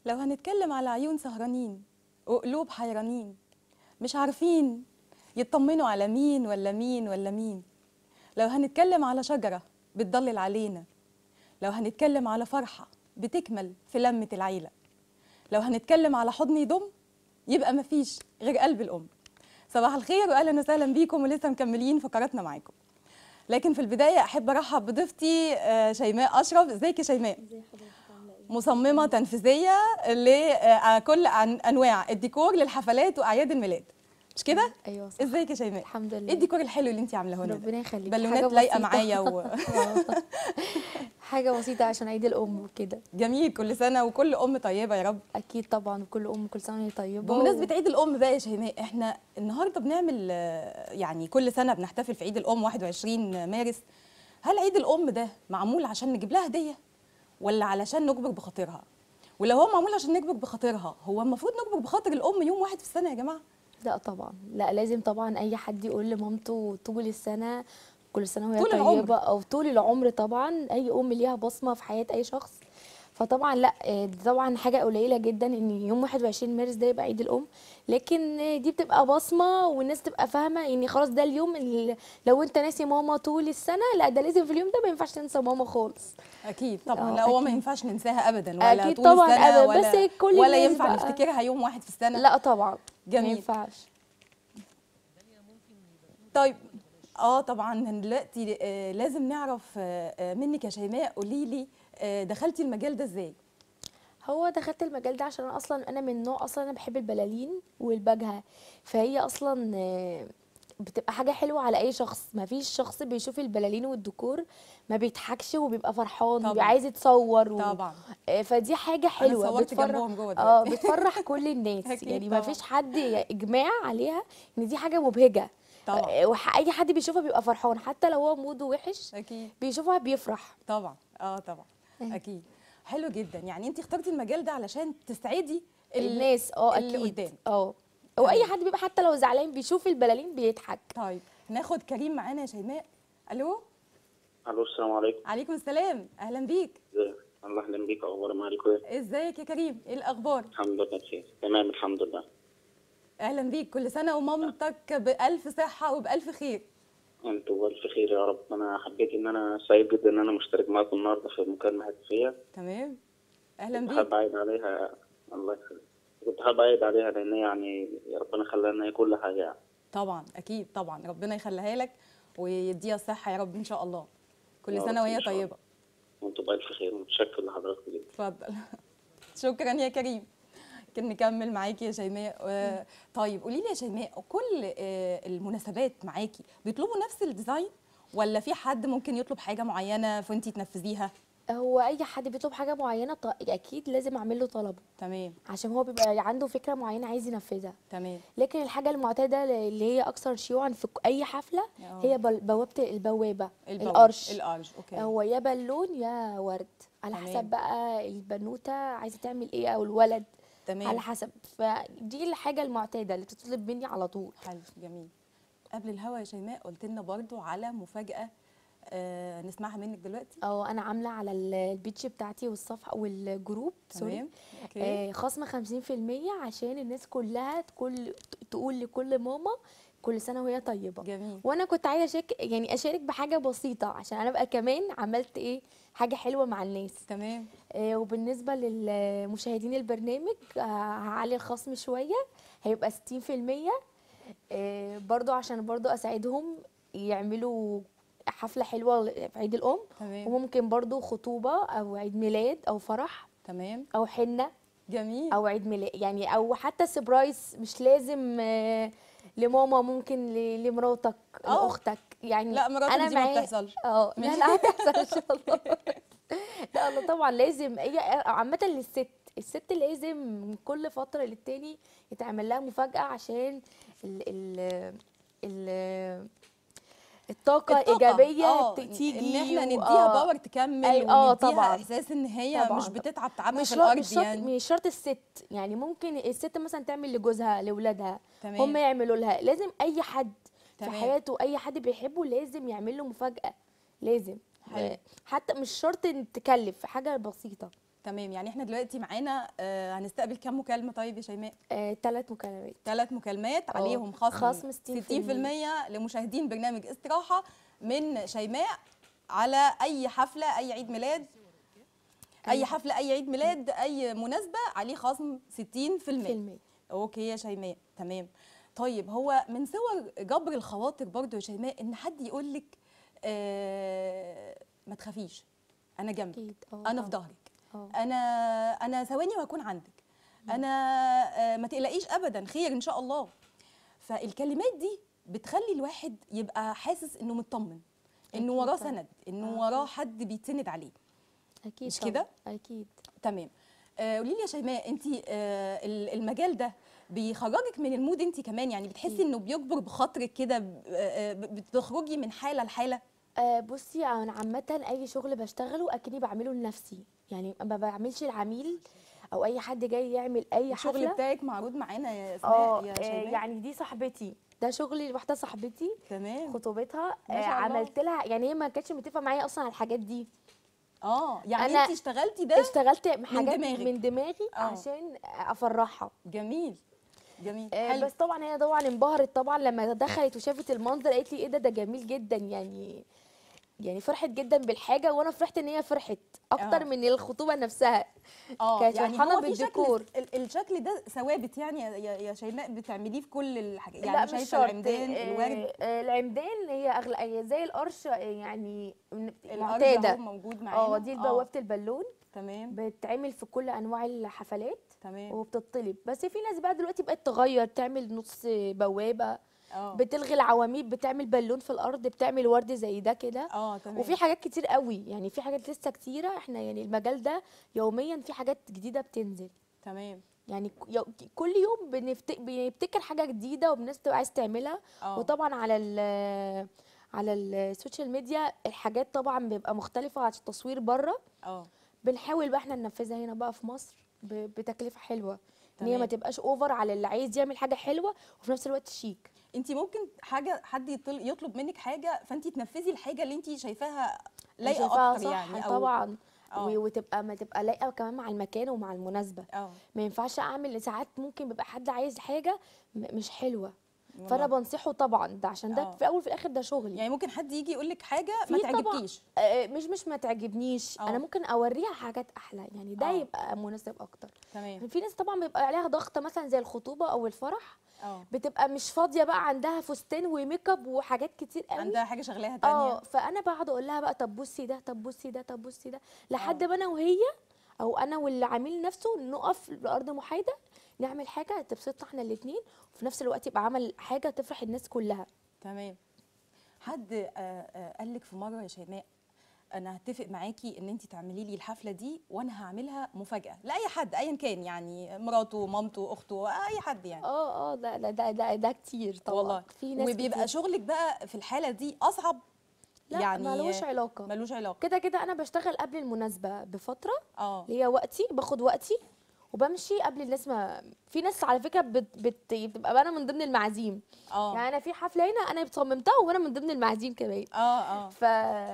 لو هنتكلم على عيون سهرانين وقلوب حيرانين مش عارفين يطمنوا على مين ولا مين ولا مين لو هنتكلم على شجرة بتضلل علينا لو هنتكلم على فرحة بتكمل في لمة العيلة لو هنتكلم على حضن يضم يبقى مفيش غير قلب الأم صباح الخير وأهلا وسهلا بيكم ولسه مكملين فقراتنا معاكم لكن في البداية أحب أرحب بضيفتي آه، شيماء أشرف ازيك يا شيماء ازي حضرتك عامله ايه مصممة تنفيذية لكل أنواع الديكور للحفلات وأعياد الميلاد مش كده؟ ايوه صح ازيك يا شيماء؟ الحمد لله ايه الديكور الحلو اللي انت عاملاه لنا ده؟ ربنا يخليك بالونات حاجة لايقة بسيطة. معايا و... آه. حاجه بسيطه عشان عيد الام وكده جميل كل سنة وكل أم طيبة يا رب اكيد طبعا كل ام كل سنه وهي طيبه بمناسبة عيد الأم بقى يا شيماء احنا النهاردة بنعمل آه، يعني كل سنة بنحتفل في عيد الأم 21 مارس هل عيد الأم ده معمول عشان نجيب لها هدية ولا علشان نجبر بخاطرها؟ ولو هو معمول عشان نجبر بخاطرها هو المفروض نجبر بخاطر الأم يوم واحد في السنة يا جماعة لا طبعا لا لازم طبعا اي حد يقول لمامته طول السنه كل سنه وهي طول طيبه العمر. او طول العمر طبعا اي ام ليها بصمه في حياه اي شخص فطبعا لا آه، دي طبعا حاجه قليله جدا ان يوم 21 مارس ده يبقى عيد الام لكن آه، دي بتبقى بصمه والناس تبقى فاهمه ان خلاص ده اليوم اللي لو انت ناسي ماما طول السنه لا ده لازم في اليوم ده ما ينفعش تنسى ماما خالص اكيد طبعا آه، لا هو ما أكيد. ينفعش ننساها ابدا ولا أكيد طول طبعاً السنه أبداً، ولا بس كل ولا الناس ينفع بقى- نفتكرها يوم واحد في السنه لا طبعا ما جميل. ينفعش طيب اه طبعا دلوقتي آه لازم نعرف آه آه، منك يا شيماء قولي لي آه دخلتي المجال ده ازاي هو دخلت المجال ده عشان أنا اصلا انا من نوع اصلا انا بحب البلالين والبجهه فهي اصلا آه، بتبقى حاجه حلوه على اي شخص ما فيش شخص بيشوف البلالين والديكور ما بيضحكش وبيبقى فرحان طبعاً. وبيبقى عايز يتصور و... طبعا آه، فدي حاجه حلوه صورت جنبهم جوه اه دلوقتي. بتفرح كل الناس أكيد يعني ما طبعاً. فيش حد اجماع عليها ان دي حاجه مبهجه طبعاً. آه، وح- اي حد بيشوفها بيبقى فرحان حتى لو هو موده وحش اكيد بيشوفها بيفرح طبعا اه طبعا أيوة. اكيد حلو جدا يعني انت اخترتي المجال ده علشان تسعدي ال- الناس اه اللي اكيد قدام اه او اي تمام. حد بيبقى حتى لو زعلان بيشوف البلالين بيضحك طيب ناخد كريم معانا يا شيماء الو الو السلام عليكم عليكم السلام اهلا بيك ازيك الله اهلا بيك اخبار معاكم ايه ازيك يا كريم ايه الاخبار الحمد لله بخير تمام الحمد لله اهلا بيك كل سنه ومامتك بالف صحه وبالف خير انتوا بالف خير يا رب انا حبيت ان انا سعيد جدا ان انا مشترك معاكم النهارده في مكالمه هاتفيه تمام اهلا كنت بيك حابب اعيد عليها الله يخليك كنت حابب اعيد عليها لان هي يعني يا ربنا خلاها ان هي كل حاجه يعني طبعا اكيد طبعا ربنا يخليها لك ويديها الصحه يا رب ان شاء الله كل يا سنه رب وهي إن شاء الله. طيبه وانتوا بالف خير متشكر لحضراتكم جدا اتفضل شكرا يا كريم كنا نكمل معاكي يا شيماء آه، طيب قولي لي يا شيماء كل آه، المناسبات معاكي بيطلبوا نفس الديزاين ولا في حد ممكن يطلب حاجه معينه فانتي تنفذيها هو اي حد بيطلب حاجه معينه ط... اكيد لازم اعمل له طلبه تمام عشان هو بيبقى عنده فكره معينه عايز ينفذها تمام لكن الحاجه المعتاده اللي هي اكثر شيوعا في ك- اي حفله آه. هي بل- بوابه البوابه البول- القرش القرش اوكي هو يا بالون يا ورد على تمام. حسب بقى البنوته عايزه تعمل ايه او الولد تمام على حسب فدي الحاجه المعتاده اللي بتطلب مني على طول حلو جميل قبل الهوا يا شيماء قلت لنا برضو على مفاجاه آه نسمعها منك دلوقتي اه انا عامله على ال- البيتش بتاعتي والصفحه والجروب سوري تمام اوكي آه خصم 50% عشان الناس كلها تقول تقول لكل ماما كل سنه وهي طيبه جميل وانا كنت عايزه اشارك يعني اشارك بحاجه بسيطه عشان انا بقى كمان عملت ايه حاجه حلوه مع الناس تمام آه وبالنسبه للمشاهدين البرنامج آه هعلي الخصم شويه هيبقى 60% آه برضو عشان برضو اساعدهم يعملوا حفله حلوه في عيد الام تمام وممكن برضو خطوبه او عيد ميلاد او فرح تمام او حنه جميل او عيد ميلاد يعني او حتى سبرايز مش لازم آه، لماما ممكن ل- لمراتك آه. لاختك يعني لا مراتك انا دي ما معايا- بتحصلش اه لا ماشي. لا هتحصل ان شاء الله لا الله طبعا لازم هي عامه للست الست لازم كل فتره للتاني يتعمل لها مفاجاه عشان ال ال ال الطاقه الطاقة، ايجابيه آه، ت- تيجي ان احنا و- نديها آه. باور تكمل أي- آه، ونديها طبعاً. احساس ان هي طبعاً، مش طبعاً. بتتعب تعبها مش في شرط الارض مش شرط يعني مش شرط الست يعني ممكن الست مثلا تعمل لجوزها لاولادها تمام. هم يعملوا لها لازم اي حد تمام. في حياته اي حد بيحبه لازم يعمل له مفاجاه لازم حلو. آه، حتى مش شرط إن تكلف حاجه بسيطه تمام يعني احنا دلوقتي معانا آه هنستقبل كام مكالمه طيب يا شيماء آه، ثلاث مكالمات ثلاث مكالمات اه، عليهم خصم خصم 60% 60% لمشاهدين برنامج استراحه من شيماء على اي حفله اي عيد ميلاد اي حفله اي عيد ميلاد اي مناسبه عليه خصم 60% فيلمين اوكي يا شيماء تمام طيب هو من صور جبر الخواطر برضو يا شيماء ان حد يقول لك آه ما تخافيش انا جنبك اكيد اه انا في اه، ظهرك اه. انا انا ثواني وهكون عندك انا آه، ما تقلقيش ابدا خير ان شاء الله فالكلمات دي بتخلي الواحد يبقى حاسس انه مطمن انه أكيد وراه طبعا. سند انه اه، وراه حد بيتسند عليه اكيد مش طبعا، كده؟ اكيد تمام آه، قولي لي يا شيماء انت المجال ده بيخرجك من المود انت كمان يعني بتحسي أكيد. انه بيجبر بخاطرك كده ب- آه، آه، بتخرجي من حاله لحاله آه بصي انا عامه اي شغل بشتغله اكني بعمله لنفسي يعني ما بعملش العميل او اي حد جاي يعمل اي الشغل حفله بتاعك معروض معانا يا اه اسماء يا آه، شيماء يعني دي صاحبتي ده شغلي لواحده صاحبتي تمام خطوبتها ما آه شاء الله. عملت لها يعني هي ما كانتش متفقه معايا اصلا على الحاجات دي اه يعني أنا انت اشتغلتي ده اشتغلت حاجات دماغك. من دماغي اه. عشان افرحها جميل جميل آه، حلو بس طبعا هي طبعا انبهرت طبعا لما دخلت وشافت المنظر قالت لي ايه ده ده جميل جدا يعني يعني فرحت جدا بالحاجه وانا فرحت ان هي فرحت اكتر اه. من الخطوبه نفسها اه كانت يعني فرحانة هو في بالديكور. شكل ال- الشكل ده ثوابت يعني يا- يا يا شيماء بتعمليه في كل الحاجات لا يعني مش شايفه شرط العمدان آه، الورد آه، العمدان هي اغلى هي زي القرش آه، يعني من- الأرض أهو معتاده موجود معانا اه دي بوابه البالون تمام بتتعمل في كل انواع الحفلات تمام وبتطلب بس في ناس بقى دلوقتي بقت تغير تعمل نص بوابه اه بتلغي العواميد بتعمل بالون في الارض بتعمل ورد زي ده كده اه تمام وفي حاجات كتير قوي يعني في حاجات لسه كتيره احنا يعني المجال ده يوميا في حاجات جديده بتنزل تمام يعني ك- يو- كل يوم بنفت- بنبتكر حاجه جديده والناس بتبقى عايز تعملها اه وطبعا على ال على السوشيال ميديا الحاجات طبعا بيبقى مختلفه عن التصوير بره اه بنحاول بقى احنا ننفذها هنا بقى في مصر ب- بتكلفه حلوه ان هي ما تمام. تبقاش اوفر على اللي عايز يعمل حاجه حلوه وفي نفس الوقت شيك انت ممكن حاجه حد يطل- يطلب منك حاجه فانت تنفذي الحاجه اللي انت شايفاها لايقه شايفاها اكتر صح يعني او طبعا اه. و- وتبقى ما تبقى لايقه كمان مع المكان ومع المناسبه اه ما ينفعش اعمل ساعات ممكن بيبقى حد عايز حاجه م- مش حلوه والله. فانا بنصحه طبعا ده عشان ده اه. في الاول وفي الاخر ده شغلي يعني ممكن حد يجي يقول لك حاجه ما في طبعا تعجبكيش آه، مش مش ما تعجبنيش اه. انا ممكن اوريها حاجات احلى يعني ده اه. يبقى مناسب اكتر تمام في ناس طبعا بيبقى عليها ضغط مثلا زي الخطوبه او الفرح اه بتبقى مش فاضيه بقى عندها فستان وميك اب وحاجات كتير قوي عندها حاجه شغلاها اه تانية فانا بقعد اقول لها بقى طب بصي ده طب بصي ده طب بصي ده لحد ما انا وهي او انا والعميل نفسه نقف لارض محايده نعمل حاجه تبسطنا احنا الاثنين وفي نفس الوقت يبقى عمل حاجه تفرح الناس كلها تمام حد آه، آه، قال لك في مره يا شيماء انا هتفق معاكي ان انت تعملي لي الحفله دي وانا هعملها مفاجاه لاي حد ايا كان يعني مراته مامته اخته اي حد يعني اه اه ده ده ده ده, ده كتير طبعا والله في ناس وبيبقى كتير. شغلك بقى في الحاله دي اصعب لا يعني ملوش علاقه ملوش علاقه كده كده انا بشتغل قبل المناسبه بفتره اه اللي هي وقتي باخد وقتي وبمشي قبل الناس ما في ناس على فكره بت... بت... بتبقى انا من ضمن المعازيم اه يعني انا في حفله هنا انا صممتها وانا من ضمن المعازيم كمان اه اه ف...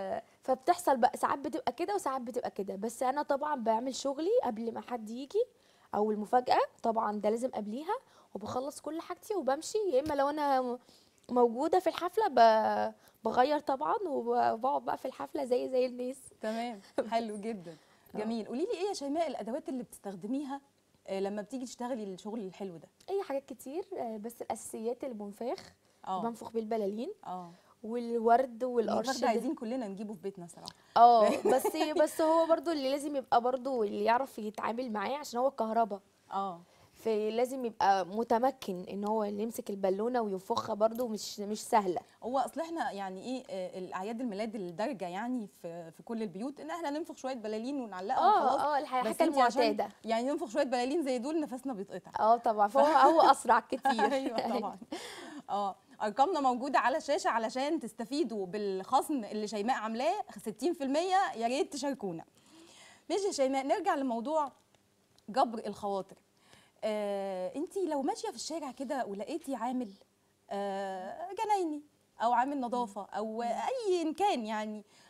فبتحصل بقى ساعات بتبقى كده وساعات بتبقى كده بس انا طبعا بعمل شغلي قبل ما حد يجي او المفاجاه طبعا ده لازم قبليها وبخلص كل حاجتي وبمشي يا اما لو انا م- موجوده في الحفله ب... بغير طبعا وبقعد بقى في الحفله زي زي الناس تمام حلو جدا جميل قولي لي ايه يا شيماء الادوات اللي بتستخدميها آه، لما بتيجي تشتغلي الشغل الحلو ده اي حاجات كتير آه، بس الاساسيات المنفاخ اه بنفخ بالبلالين اه والورد والقرش الورد ده. عايزين كلنا نجيبه في بيتنا صراحه اه بس بس هو برضو اللي لازم يبقى برضو اللي يعرف يتعامل معاه عشان هو كهربا اه فلازم يبقى متمكن ان هو اللي يمسك البالونه وينفخها برضو مش مش سهله هو اصل احنا يعني ايه آه، الاعياد الميلاد الدارجه يعني في في كل البيوت ان احنا ننفخ شويه بلالين ونعلقها وخلاص اه اه الح- بس الحاجه انتي عشان المعتاده يعني ننفخ شويه بلالين زي دول نفسنا بيتقطع اه طبعا فهو هو اسرع كتير ايوه طبعا اه ارقامنا موجوده على الشاشه علشان تستفيدوا بالخصم اللي شيماء عاملاه 60% يا ريت تشاركونا ماشي يا شيماء نرجع لموضوع جبر الخواطر آه انت لو ماشيه في الشارع كده ولقيتي عامل آه جنايني او عامل نظافه او اي كان يعني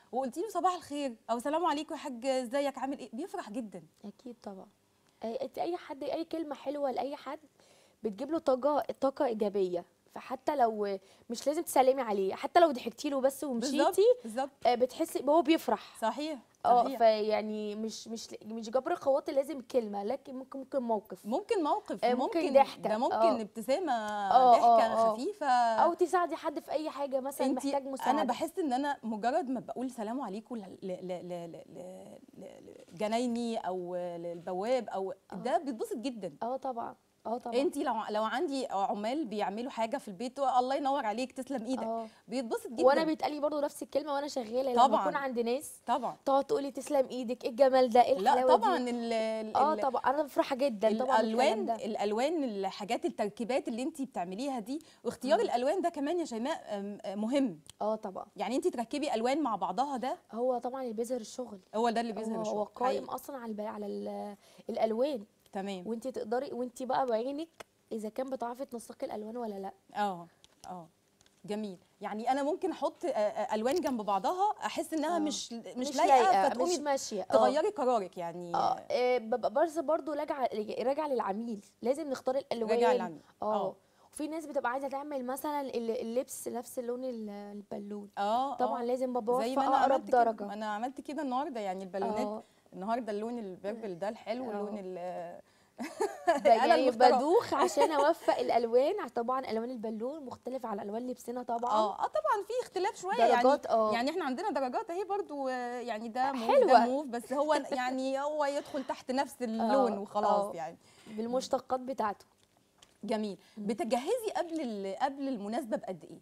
وقلتي له صباح الخير او سلام عليكم يا حاج ازيك عامل ايه بيفرح جدا اكيد طبعا اي اي حد اي كلمه حلوه لاي حد بتجيب له طاقه طاقه ايجابيه فحتى لو مش لازم تسلمي عليه حتى لو ضحكتي له بس بالظبط ومشيتي بالظبط آه، بتحسي هو بيفرح صحيح اه صحيح. فيعني مش مش مش جبر خواطر لازم كلمه لكن ممكن ممكن موقف ممكن موقف آه، ممكن ضحكة. ده ممكن آه. ابتسامه آه، ضحكه آه، آه. خفيفه او تساعدي حد في اي حاجه مثلا انتي محتاج مساعده انا بحس ان انا مجرد ما بقول سلام عليكم ل- ل- ل- ل- ل- ل- لجنايني او للبواب او ده بيتبسط جدا اه طبعا اه طبعا انت لو لو عندي عمال بيعملوا حاجه في البيت الله ينور عليك تسلم ايدك اه بيتبسط جدا وانا بيتقال لي برضه نفس الكلمه وانا شغاله لما طبعاً. اكون عند ناس طبعا تقعد تقولي تسلم ايدك ايه الجمال ده ايه لا الحلاوه طبعا دي ال ال- اه ال- طبعا انا بفرحه جدا طبعا بالكلام الالوان ده الالوان الحاجات التركيبات اللي انت بتعمليها دي واختيار الالوان ده كمان يا شيماء أم- أم- مهم اه طبعا يعني انت تركبي الوان مع بعضها ده هو طبعا اللي بيظهر الشغل هو ده اللي بيظهر هو, الشغل هو قائم حقيقي. اصلا على الب- على ال- الالوان تمام وانت تقدري وانت بقى بعينك اذا كان بتعرفي تنسقي الالوان ولا لا اه اه جميل يعني انا ممكن احط آه، آه، الوان جنب بعضها احس انها آه. مش مش, مش لايقه لايقه فتقومي مش ماشيه آه. تغيري قرارك يعني اه آه، ببقى برضه برضه راجعه راجعه للعميل لازم نختار الالوان راجعة للعميل. اه آه. وفي ناس بتبقى عايزه تعمل مثلا ال- اللبس نفس لون ال- البالون اه طبعا آه. لازم ببقى زي ما في انا اقرب عملت كده درجه ما انا عملت كده النهارده يعني البالونات اه النهارده اللون البيربل ده الحلو آه. ولون ال ده أنا يعني المخترعة. بدوخ عشان اوفق الالوان عشان طبعا الوان البالون مختلفه عن الوان لبسنا طبعا اه اه طبعا في اختلاف شويه درجات، يعني اه. يعني احنا عندنا درجات اهي برضو آه، يعني ده موف حلوة. ده موف بس هو يعني هو يدخل تحت نفس اللون اه، وخلاص اه. يعني بالمشتقات بتاعته جميل بتجهزي قبل ال- قبل المناسبه بقد ايه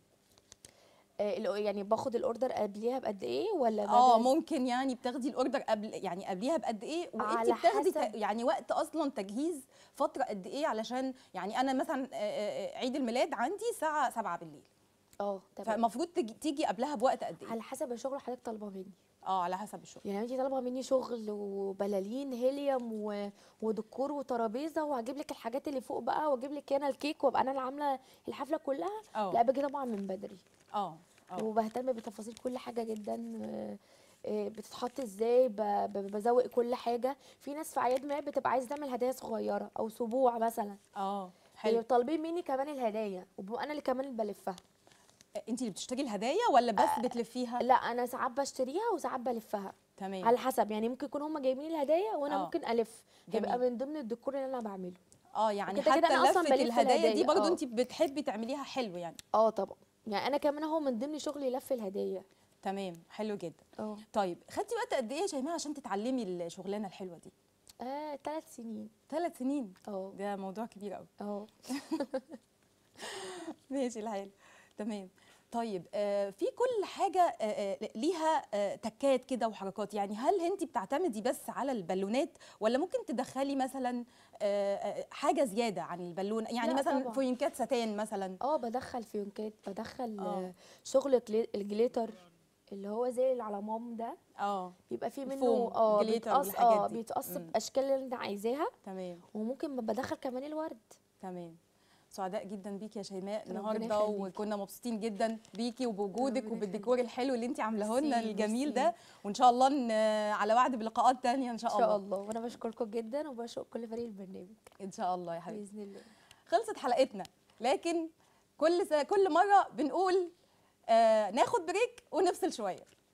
آه، الأو- يعني باخد الاوردر قبليها بقد ايه ولا اه بجهز؟ ممكن يعني بتاخدي الاوردر قبل يعني قبليها بقد ايه وانت على بتاخدي ت- حسب. يعني وقت اصلا تجهيز فتره قد ايه علشان يعني انا مثلا آه، آه، عيد الميلاد عندي الساعه 7 بالليل اه تمام فالمفروض تجي تيجي قبلها بوقت قد ايه على حسب الشغل اللي حضرتك طالبه مني اه على حسب الشغل يعني انت طالبه مني شغل وبلالين هيليوم و... وديكور وترابيزه وهجيب لك الحاجات اللي فوق بقى واجيب لك انا الكيك وابقى انا اللي عامله الحفله كلها اه. لا باجي طبعا من بدري اه اه وبهتم بتفاصيل كل حاجه جدا آه، آه، بتتحط ازاي ب- ب- بزوق كل حاجه في ناس في اعياد ميلاد بتبقى عايزه تعمل هدايا صغيره او سبوع مثلا اه حلو حلو طالبين مني كمان الهدايا وببقى انا اللي كمان اللي بلفها انت اللي بتشتري الهدايا ولا بس بتلفيها لا انا ساعات بشتريها وساعات بلفها تمام على حسب يعني ممكن يكون هم جايبين الهدايا وانا اه. ممكن الف يبقى جميل. من ضمن الديكور اللي انا بعمله اه يعني وكده كده حتى أنا أصلاً لفه بلف الهدايا دي الهدايا، برضو اه. انت بتحبي تعمليها حلو يعني اه طبعا يعني انا كمان هو من ضمن شغلي لف الهدايا تمام حلو جدا اه طيب خدتي وقت قد ايه يا شيماء عشان تتعلمي الشغلانه الحلوه دي اه ثلاث سنين ثلاث سنين اه ده موضوع كبير قوي اه ماشي الحال تمام طيب آه في كل حاجه آه آه ليها آه تكات كده وحركات يعني هل انت بتعتمدي بس على البالونات ولا ممكن تدخلي مثلا آه آه حاجه زياده عن البالونه يعني لا مثلا طبعا. فوينكات ستان مثلا اه بدخل فيونكات بدخل اه. آه. شغل الجلي- الجليتر اللي هو زي العلامام ده اه بيبقى فيه منه الفوم، اه جليتر بيتقص والحاجات اه دي. بيتقص مم. باشكال اللي انت عايزاها تمام وممكن بدخل كمان الورد تمام سعداء جدا بيكي يا شيماء ربنا النهارده يخليكي. وكنا مبسوطين جدا بيكي وبوجودك ربنا وبالديكور الحلو اللي انت عاملاه لنا ميرسي، الجميل ميرسي. ده وان شاء الله ن- على وعد بلقاءات تانية ان شاء ان الله شاء الله وانا بشكركم جدا وبشكر كل فريق البرنامج ان شاء الله يا حبيبتي باذن الله خلصت حلقتنا لكن كل س... كل مره بنقول آه ناخد بريك ونفصل شويه